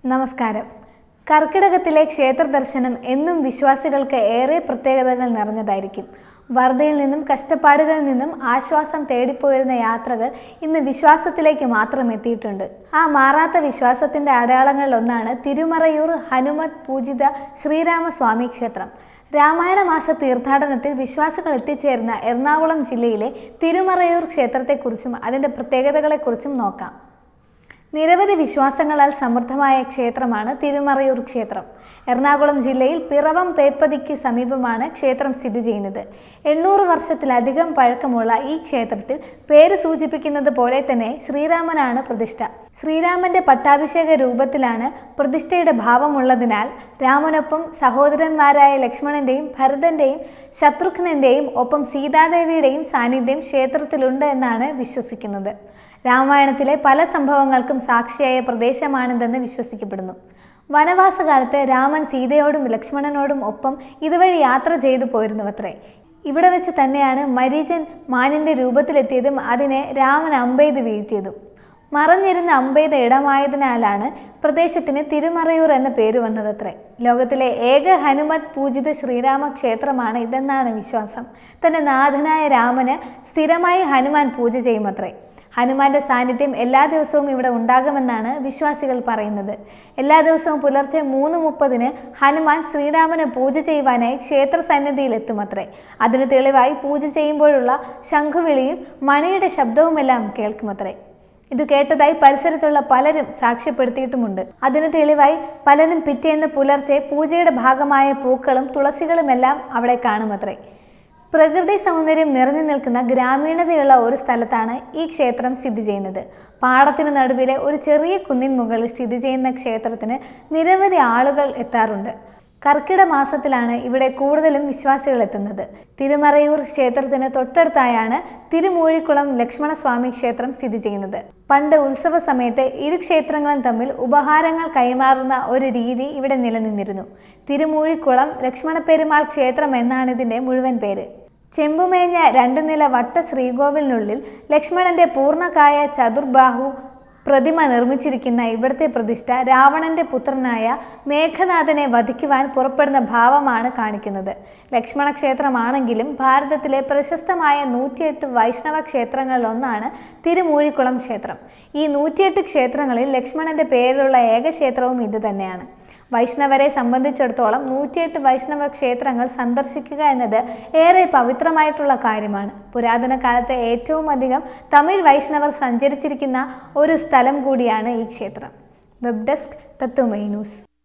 നമസ്കാരം കർക്കിടകത്തിലെ ക്ഷേത്ര ദർശനം എന്നും വിശ്വാസികൾക്ക് ഏറെ പ്രത്യേകതകൾ നിറഞ്ഞതായിരിക്കും വറുതയിൽ നിന്നും കഷ്ടപ്പാടുകളിൽ നിന്നും ആശ്വാസം തേടിപ്പോയിരുന്ന യാത്രകൾ ഇന്ന് വിശ്വാസത്തിലേക്ക് മാത്രം എത്തിയിട്ടുണ്ട് ആ മാറാത്ത വിശ്വാസത്തിന്റെ അടയാളങ്ങളിൽ ഒന്നാണ് തിരുമറയൂർ ഹനുമത് പൂജിത ശ്രീരാമസ്വാമി ക്ഷേത്രം രാമായണ മാസ തീർത്ഥാടനത്തിൽ വിശ്വാസികൾ എത്തിച്ചേർന്ന എറണാകുളം ജില്ലയിലെ തിരുമറയൂർ ക്ഷേത്രത്തെക്കുറിച്ചും അതിൻ്റെ പ്രത്യേകതകളെക്കുറിച്ചും നോക്കാം നിരവധി വിശ്വാസങ്ങളാൽ സമൃദ്ധമായ ക്ഷേത്രമാണ് തിരുമറയൂർ ക്ഷേത്രം എറണാകുളം ജില്ലയിൽ പിറവം പേപ്പതിക്ക് സമീപമാണ് ക്ഷേത്രം സ്ഥിതി ചെയ്യുന്നത് എണ്ണൂറ് വർഷത്തിലധികം പഴക്കമുള്ള ഈ ക്ഷേത്രത്തിൽ പേര് സൂചിപ്പിക്കുന്നത് പോലെ തന്നെ ശ്രീരാമനാണ് പ്രതിഷ്ഠ ശ്രീരാമന്റെ പട്ടാഭിഷേക രൂപത്തിലാണ് പ്രതിഷ്ഠയുടെ ഭാവമുള്ളതിനാൽ രാമനൊപ്പം സഹോദരന്മാരായ ലക്ഷ്മണന്റെയും ഭരതന്റെയും ശത്രുഘ്നന്റെയും ഒപ്പം സീതാദേവിയുടെയും സാന്നിധ്യം ക്ഷേത്രത്തിലുണ്ട് എന്നാണ് വിശ്വസിക്കുന്നത് രാമായണത്തിലെ പല സംഭവങ്ങൾക്കും സാക്ഷിയായ പ്രദേശമാണിതെന്ന് വിശ്വസിക്കപ്പെടുന്നു വനവാസകാലത്ത് രാമൻ സീതയോടും ലക്ഷ്മണനോടും ഒപ്പം ഇതുവഴി യാത്ര ചെയ്തു പോയിരുന്നുവത്രേ ഇവിടെ വെച്ച് തന്നെയാണ് മരീചൻ മാനിന്റെ രൂപത്തിലെത്തിയതും അതിനെ രാമൻ അമ്പെയ്ത് വീഴ്ത്തിയതും മറഞ്ഞിരുന്ന അമ്പെയ്ത ഇടമായതിനാലാണ് പ്രദേശത്തിന് തിരുമറയൂർ എന്ന പേര് വന്നതത്രേ ലോകത്തിലെ ഏക ഹനുമത് പൂജിത ശ്രീരാമ ക്ഷേത്രമാണ് ഇതെന്നാണ് വിശ്വാസം തന്റെ നാഥനായ രാമന് സ്ഥിരമായി ഹനുമാൻ പൂജ ചെയ്യുമത്രേ ഹനുമാന്റെ സാന്നിധ്യം എല്ലാ ദിവസവും ഇവിടെ ഉണ്ടാകുമെന്നാണ് വിശ്വാസികൾ പറയുന്നത് എല്ലാ ദിവസവും പുലർച്ചെ മൂന്ന് മുപ്പതിന് ഹനുമാൻ ശ്രീരാമന് പൂജ ചെയ്യുവാനായി ക്ഷേത്ര സന്നിധിയിൽ എത്തുമത്രേ അതിന് തെളിവായി പൂജ ചെയ്യുമ്പോഴുള്ള ശംഖുവിളിയും മണിയുടെ ശബ്ദവുമെല്ലാം കേൾക്കുമത്രേ ഇത് കേട്ടതായി പരിസരത്തുള്ള പലരും സാക്ഷ്യപ്പെടുത്തിയിട്ടുമുണ്ട് അതിന് തെളിവായി പലരും പിറ്റേന്ന് പുലർച്ചെ പൂജയുടെ ഭാഗമായ പൂക്കളും തുളസികളുമെല്ലാം അവിടെ കാണുമത്രേ പ്രകൃതി സൗന്ദര്യം നിറഞ്ഞു നിൽക്കുന്ന ഗ്രാമീണതയുള്ള ഒരു സ്ഥലത്താണ് ഈ ക്ഷേത്രം സ്ഥിതി ചെയ്യുന്നത് പാടത്തിനു നടുവിലെ ഒരു ചെറിയ കുന്നിൻ മുകളിൽ സ്ഥിതി ചെയ്യുന്ന ക്ഷേത്രത്തിന് നിരവധി ആളുകൾ എത്താറുണ്ട് കർക്കിട മാസത്തിലാണ് ഇവിടെ കൂടുതലും വിശ്വാസികൾ എത്തുന്നത് തിരുമറയൂർ ക്ഷേത്രത്തിന് തൊട്ടടുത്തായാണ് തിരുമൂഴിക്കുളം ലക്ഷ്മണസ്വാമി ക്ഷേത്രം സ്ഥിതി ചെയ്യുന്നത് പണ്ട് ഉത്സവ സമയത്ത് ഇരു ക്ഷേത്രങ്ങളും തമ്മിൽ ഉപഹാരങ്ങൾ കൈമാറുന്ന ഒരു രീതി ഇവിടെ നിലനിന്നിരുന്നു തിരുമൂഴിക്കുളം ലക്ഷ്മണപ്പെരുമാൾ ക്ഷേത്രം എന്നാണ് ഇതിൻ്റെ മുഴുവൻ പേര് ചെമ്പുമേഞ്ഞ രണ്ട് നില വട്ട ശ്രീകോവിലിനുള്ളിൽ ലക്ഷ്മണന്റെ പൂർണ്ണകായ ചതുർബാഹു പ്രതിമ നിർമ്മിച്ചിരിക്കുന്ന ഇവിടുത്തെ പ്രതിഷ്ഠ രാവണന്റെ പുത്രനായ മേഘനാഥനെ വധിക്കുവാൻ പുറപ്പെടുന്ന ഭാവമാണ് കാണിക്കുന്നത് ലക്ഷ്മണ ക്ഷേത്രമാണെങ്കിലും ഭാരതത്തിലെ പ്രശസ്തമായ നൂറ്റിയെട്ട് വൈഷ്ണവ ക്ഷേത്രങ്ങളിലൊന്നാണ് തിരുമൂഴിക്കുളം ക്ഷേത്രം ഈ നൂറ്റിയെട്ട് ക്ഷേത്രങ്ങളിൽ ലക്ഷ്മണന്റെ പേരിലുള്ള ഏക ക്ഷേത്രവും ഇത് തന്നെയാണ് വൈഷ്ണവരെ സംബന്ധിച്ചിടത്തോളം നൂറ്റിയെട്ട് വൈഷ്ണവ ക്ഷേത്രങ്ങൾ സന്ദർശിക്കുക എന്നത് ഏറെ പവിത്രമായിട്ടുള്ള കാര്യമാണ് പുരാതന കാലത്ത് ഏറ്റവും അധികം തമിഴ് വൈഷ്ണവർ സഞ്ചരിച്ചിരിക്കുന്ന ഒരു സ്ഥലം കൂടിയാണ് ഈ ക്ഷേത്രം വെബ് ഡെസ്ക് തത്വമൈ ന്യൂസ്